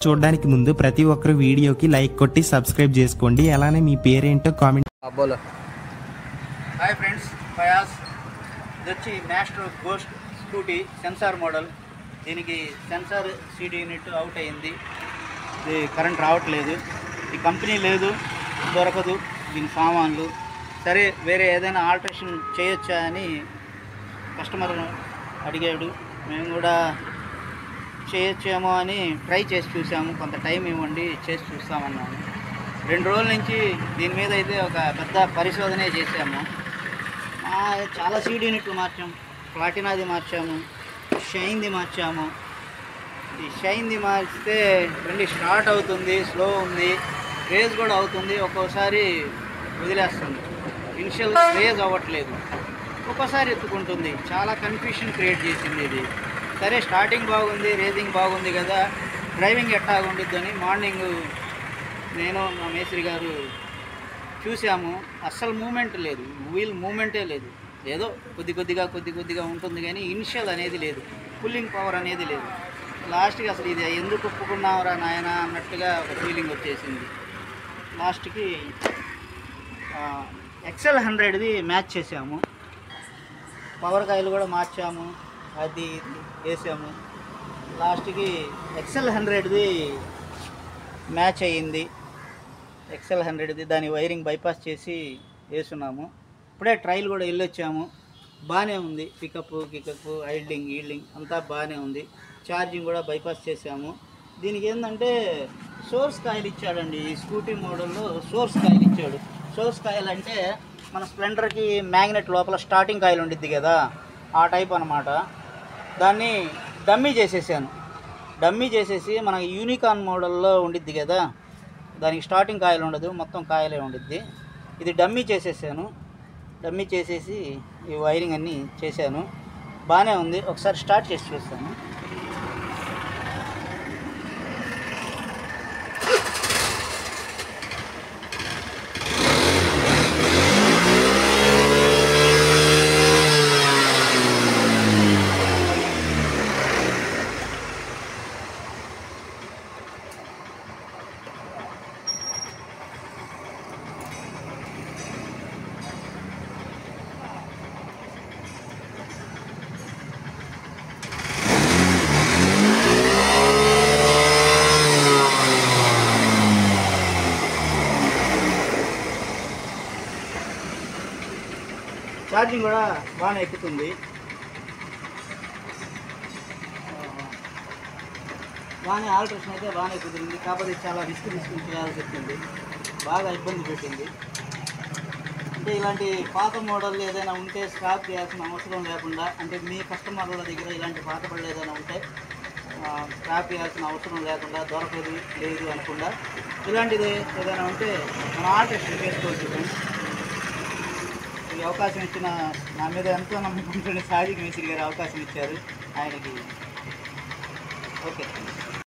చూడడానికి ముందు ప్రతి ఒక్కరు వీడియోకి లైక్ కొట్టి సబ్స్క్రైబ్ చేసుకోండి అలానే మీ పేరేంటో కామెంట్ బోలో హాయ్ ఫ్రెండ్స్ ఫయాస్ ఇది వచ్చి master ghost scooty sensor model దీనికి సెన్సార్ సీడీ యూనిట్ అవుట్ అయింది ఇది కరెంట్ రావట్లేదు ఈ కంపెనీ లేదు దొరకదు దీని సామాన్లు సరే వేరే ఏదైనా ఆల్టరేషన్ చేయొచ్చా అని కస్టమర్ అడిగాడు మేము కూడా చేయొచ్చేమో అని ట్రై చేసి చూసాము కొంత టైం ఇవ్వండి చేసి చూస్తామన్నాము రెండు రోజుల నుంచి దీని మీద అయితే ఒక పెద్ద పరిశోధనే చేశాము ఆ, చాలా సీడ్ యూనిట్లు మార్చాము ప్లాటినాది మార్చాము షైన్ది మార్చాము ఈ షైన్ది మార్చితే మళ్ళీ స్టార్ట్ అవుతుంది స్లో ఉంది రేజ్ కూడా అవుతుంది ఒక్కోసారి వదిలేస్తుంది ఇనిషియల్ రేజ్ అవ్వట్లేదు ఒక్కోసారి ఎత్తుకుంటుంది చాలా కన్ఫ్యూషన్ క్రియేట్ చేసింది ఇది సరే స్టార్టింగ్ బాగుంది రేసింగ్ బాగుంది కదా డ్రైవింగ్ ఎట్లా ఉండిద్దని మార్నింగ్ నేను మా మేస్త్రి గారు చూసాము అస్సలు మూమెంట్ లేదు వీల్ మూమెంటే లేదు ఏదో కొద్ది కొద్దిగా కొద్ది కొద్దిగా ఉంటుంది కానీ ఇనిషియల్ అనేది లేదు పుల్లింగ్ పవర్ అనేది లేదు లాస్ట్కి అసలు ఇది ఎందుకు ఒప్పుకున్నావురా నాయన అన్నట్టుగా ఒక ఫీలింగ్ వచ్చేసింది లాస్ట్కి ఎక్సెల్ హండ్రెడ్ది మ్యాచ్ చేసాము పవర్ కాయలు కూడా మార్చాము అది ఇది వేసాము లాస్ట్కి ఎక్సెల్ హండ్రెడ్ది మ్యాచ్ అయ్యింది ఎక్సెల్ హండ్రెడ్ది దాని వైరింగ్ బైపాస్ చేసి వేస్తున్నాము ఇప్పుడే ట్రయల్ కూడా వెళ్ళొచ్చాము బాగానే ఉంది పికప్ కికప్ ఐల్డింగ్ ఈల్డింగ్ అంతా బాగానే ఉంది ఛార్జింగ్ కూడా బైపాస్ చేసాము దీనికి ఏంటంటే సోర్స్ కాయిల్ ఇచ్చాడండి ఈ స్కూటీ మోడల్లో సోర్స్ కాయిల్ ఇచ్చాడు సోర్స్ కాయిల్ అంటే మన స్ప్లెండర్కి మ్యాగ్నెట్ లోపల స్టార్టింగ్ కాయిల్ ఉండిద్ది కదా ఆ టైప్ అనమాట దాన్ని డమ్మీ చేసేసాను డమ్మీ చేసేసి మన యూనికాన్ మోడల్లో ఉండిద్ది కదా దానికి స్టార్టింగ్ కాయలు ఉండదు మొత్తం కాయలే ఉండిద్ది ఇది డమ్మీ చేసేసాను డమ్మీ చేసేసి ఈ వైరింగ్ అన్నీ చేశాను బాగానే ఉంది ఒకసారి స్టార్ట్ చేసి చూస్తాను ఛార్జింగ్ కూడా బాగానే ఎక్కుతుంది బాగానే ఆల్ట్రేషన్ అయితే బాగానే కుదిరింది కాకపోతే చాలా రిస్క్ తీసుకుని చేయాల్సి వచ్చింది బాగా ఇబ్బంది పెట్టింది అంటే ఇలాంటి పాత మోడల్ ఏదైనా ఉంటే స్క్రాప్ చేయాల్సిన అవసరం లేకుండా అంటే మీ కస్టమర్ల దగ్గర ఇలాంటి పాత పళ్ళు ఏదైనా ఉంటే ఆ, స్క్రాప్ చేయాల్సిన అవసరం లేకుండా దొరకదు లేదు అనకుండా ఇలాంటిది ఏదైనా ఉంటే మనం ఆల్ట్రేషన్ చేసుకోవచ్చు ఫ్రెండ్స్ ఈ అవకాశం ఇచ్చిన నా మీద ఎంతో నమ్మకంతో సాదిక్ మేసిరి గారు అవకాశం ఇచ్చారు ఆయనకి ఓకే